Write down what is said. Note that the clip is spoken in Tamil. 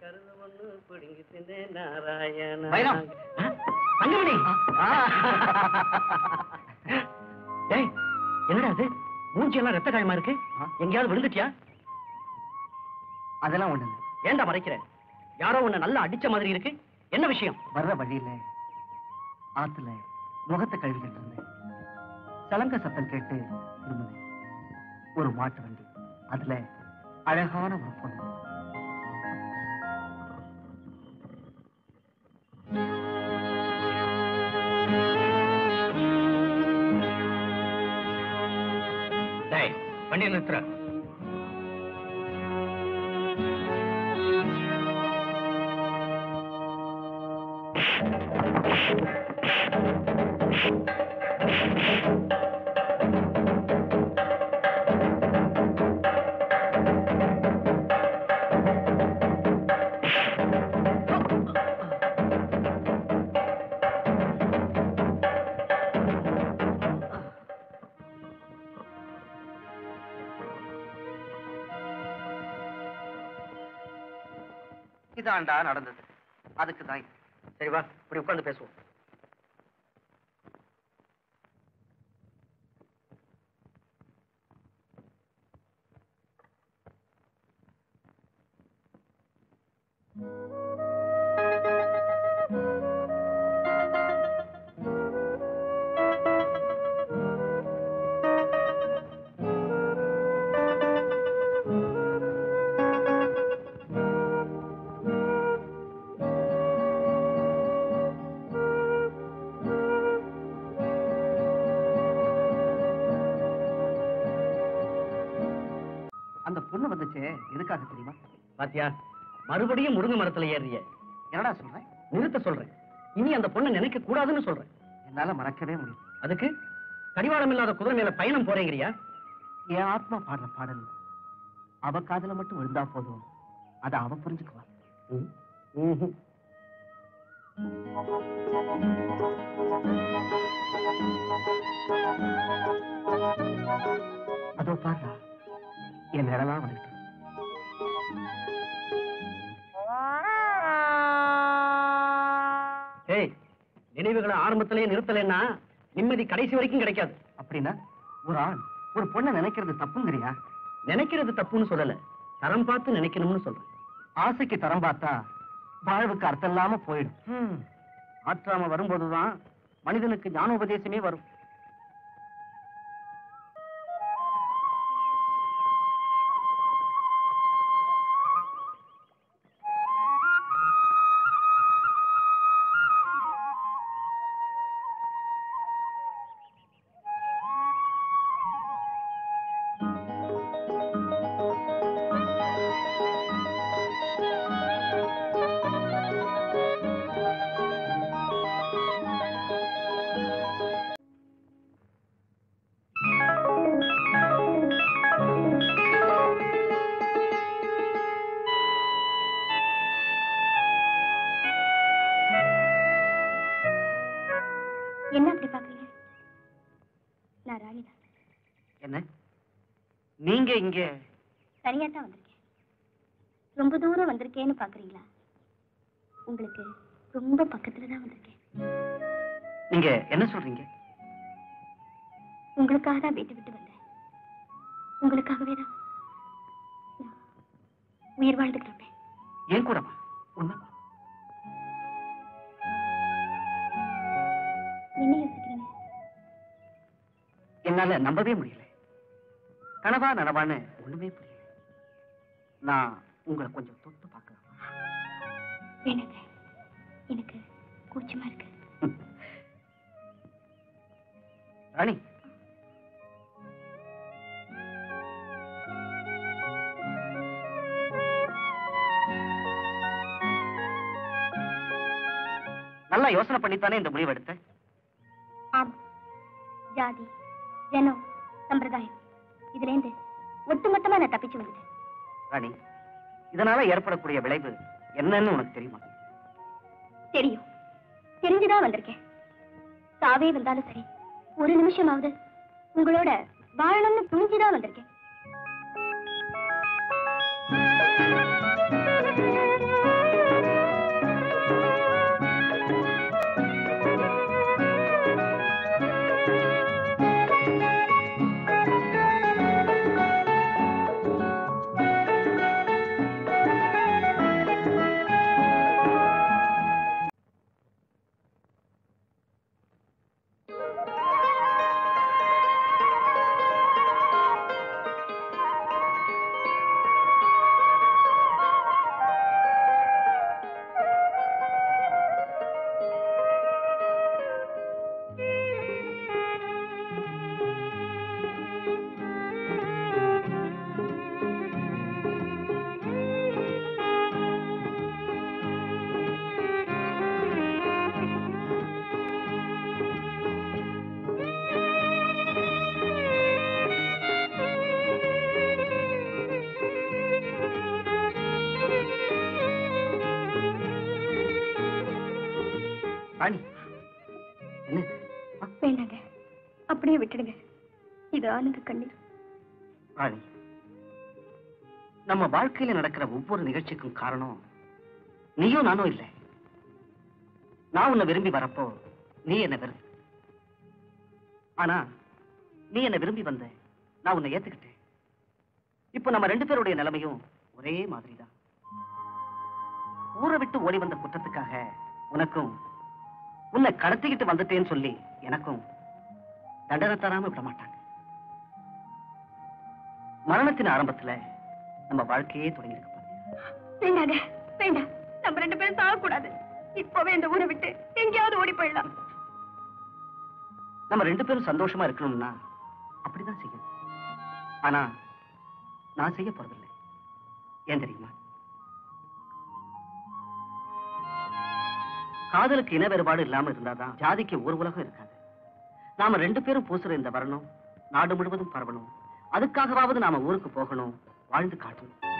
கருது ஒண்ணு பிடுங்கி தின்னே நாராயணா வைரம். தங்கமணி டேய் என்னடா அது மூஞ்சி எல்லாம் ரத்த காயமா இருக்கு எங்கேயாவது விழுந்துட்டியா அதெல்லாம் ஒண்ணு இல்ல ஏன்டா மறைக்கிற யாரோ உன்னை நல்லா அடிச்ச மாதிரி இருக்கு என்ன விஷயம் வர்ற வழியில ஆத்துல முகத்தை கழுவிக்கிட்டு இருந்தேன் சலங்க சத்தம் கேட்டு திரும்பினேன் ஒரு மாட்டு வண்டி அதுல அழகான ஒரு பொண்ணு டேய் வண்டியை நிறுத்துற இதாண்டா நடந்தது அதுக்கு தான் சரி வா இப்படி உட்கார்ந்து பேசுவோம் அந்த பொண்ணு வந்துச்சே எதுக்காக தெரியுமா பாத்தியா மறுபடியும் முருங்கை மரத்துல ஏறிய என்னடா சொல்றேன் நிறுத்த சொல்றேன் இனி அந்த பொண்ணை நினைக்க கூடாதுன்னு சொல்றேன் என்னால மறக்கவே முடியும் அதுக்கு கடிவாளம் இல்லாத குதிரை மேல பயணம் போறேங்கிறியா என் ஆத்மா பாடுற பாடல் அவ காதுல மட்டும் விழுந்தா போதும் அதை அவ புரிஞ்சுக்குவா ம்ஹும். அதோ பாரு என் நிழலா வந்துட்டு ஏய் நினைவுகளை ஆரம்பத்திலேயே நிறுத்தலைன்னா நிம்மதி கடைசி வரைக்கும் கிடைக்காது அப்படின்னா ஒரு ஆண் ஒரு பொண்ணை நினைக்கிறது தப்புங்கிறியா நினைக்கிறது தப்புன்னு சொல்லல தரம் பார்த்து நினைக்கணும்னு சொல்றேன் ஆசைக்கு தரம் பார்த்தா வாழ்வுக்கு அர்த்தம் இல்லாம போயிடும் ஆற்றாம வரும்போதுதான் மனிதனுக்கு ஞானோபதேசமே வரும் என்ன அப்படி பாக்குறீங்க நான் ராணிதான் என்ன நீங்க இங்க தனியா தான் வந்திருக்கேன் ரொம்ப தூரம் வந்திருக்கேன்னு பாக்குறீங்களா உங்களுக்கு ரொம்ப பக்கத்துல தான் வந்திருக்கேன் நீங்க என்ன சொல்றீங்க உங்களுக்காக தான் வீட்டு விட்டு வந்தேன் உங்களுக்காகவே தான் நான் உயிர் வாழ்ந்துட்டு இருப்பேன் ஏன் கூடவா உண்மை என்ன யோசிக்கிறீங்க என்னால நம்பவே முடியல கனவா நனவான்னு ஒண்ணுமே புரியல நான் உங்களை கொஞ்சம் தொட்டு பார்க்கலாம் வேணுங்க எனக்கு கூச்சமா இருக்கு ராணி நல்லா யோசனை பண்ணித்தானே இந்த முடிவு எடுத்த ஆமா ஜாதி ஜனம் சம்பிரதாயம் இதுல இருந்து ஒட்டுமொத்தமா நான் தப்பிச்சு வந்துட்டேன் ராணி இதனால ஏற்படக்கூடிய விளைவு என்னன்னு உனக்கு தெரியுமா தெரியும் தெரிஞ்சுதான் வந்திருக்கேன் சாவே வந்தாலும் சரி ஒரு நிமிஷமாவது உங்களோட வாழணும்னு துணிஞ்சுதான் வந்திருக்கேன் ராணி என்ன இது? வேண்டாங்க அப்படியே விட்டுடுங்க இது ஆனந்த கண்ணீர் ராணி நம்ம வாழ்க்கையில நடக்கிற ஒவ்வொரு நிகழ்ச்சிக்கும் காரணம் நீயும் நானும் இல்லை நான் உன்னை விரும்பி வரப்போ நீ என்ன வெறுத்து ஆனா நீ என்ன விரும்பி வந்த நான் உன்னை ஏத்துக்கிட்டேன் இப்போ நம்ம ரெண்டு பேருடைய நிலைமையும் ஒரே மாதிரிதான் ஊரை விட்டு ஓடி வந்த குற்றத்துக்காக உனக்கும் உன்னை கடத்திக்கிட்டு வந்துட்டேன்னு சொல்லி எனக்கும் தண்டனை தராம விட மாட்டாங்க மரணத்தின் ஆரம்பத்துல நம்ம வாழ்க்கையே தொடங்கி இருக்கு வேண்டாங்க வேண்டாம் நம்ம ரெண்டு பேரும் சாகக்கூடாது இப்பவே இந்த ஊரை விட்டு எங்கேயாவது ஓடி போயிடலாம் நம்ம ரெண்டு பேரும் சந்தோஷமா இருக்கணும்னா அப்படிதான் செய்யணும் ஆனா நான் செய்ய போறதில்லை ஏன் தெரியுமா காதலுக்கு இன வேறுபாடு இல்லாம இருந்தாதான் ஜாதிக்கு ஒரு உலகம் இருக்காது நாம ரெண்டு பேரும் பூசுற இந்த வரணும் நாடு முழுவதும் பரவணும் அதுக்காகவாவது நாம ஊருக்கு போகணும் வாழ்ந்து காட்டணும்